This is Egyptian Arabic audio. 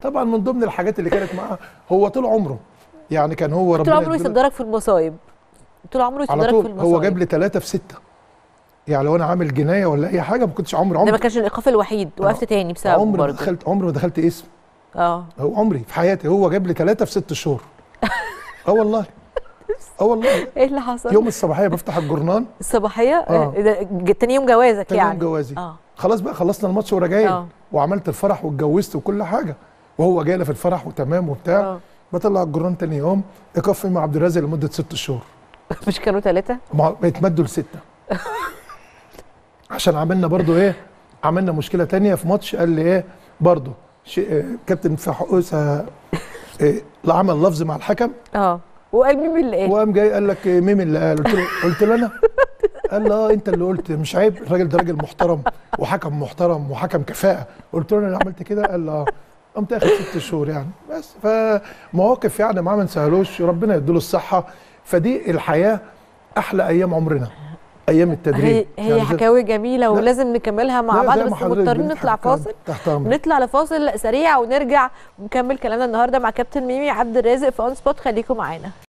طبعا من ضمن الحاجات اللي كانت معاه هو طول عمره يعني كان هو طول ربنا عمره يديله- يصدرك في المصايب طول عمره على يصدرك في طول المصايب هو جاب لي ثلاثة في ستة يعني لو انا عامل جنايه ولا اي حاجه ما كنتش عمري ده ما عمري كانش الايقاف الوحيد وقفت تاني بسببه عمري ما برضه دخلت عمري ما دخلت اسم اه هو عمري في حياتي هو جاب لي ثلاثة في ست شهور اه والله اه والله ايه اللي حصل يوم الصباحيه بفتح الجورنال الصباحيه آه. آه. ده ج- تاني يوم جوازك تاني يعني يوم جوازي اه خلاص بقى خلصنا الماتش وراجعين آه. وعملت الفرح واتجوزت وكل حاجه وهو جاي لي في الفرح وتمام وبتاع اه بطلع الجورنال تاني يوم ايقاف مع عبد الرازق لمده ست شهور مش كانوا ثلاثه مع- بيتمدوا لسته عشان عملنا برضو ايه عملنا مشكله تانية في ماتش قال لي ايه برضو شيء آه، كابتن فحوسه إيه عمل لفظ مع الحكم اه وقال مين اللي ايه وقام جاي قال لك إيه، ميمي اللي قال قلت له قلت له انا قال لي اه انت اللي قلت مش عيب الراجل ده راجل محترم وحكم محترم وحكم كفاءه قلت له انا اللي عملت كده قال لي اه قمت اخد ست شهور يعني بس فمواقف يعني معاه ما نسهلوش ربنا يديله الصحه فدي الحياه احلى ايام عمرنا ايام التدريب هي هي يعني زي- حكاوي جميله ولازم نكملها مع لا، بعض زي بس ما حضرتك مضطرين بنضحك نطلع تحت- فاصل تحت أمرك. نطلع لفاصل سريع ونرجع ونكمل كلامنا النهارده مع كابتن ميمي عبد الرازق في اون سبوت خليكم معانا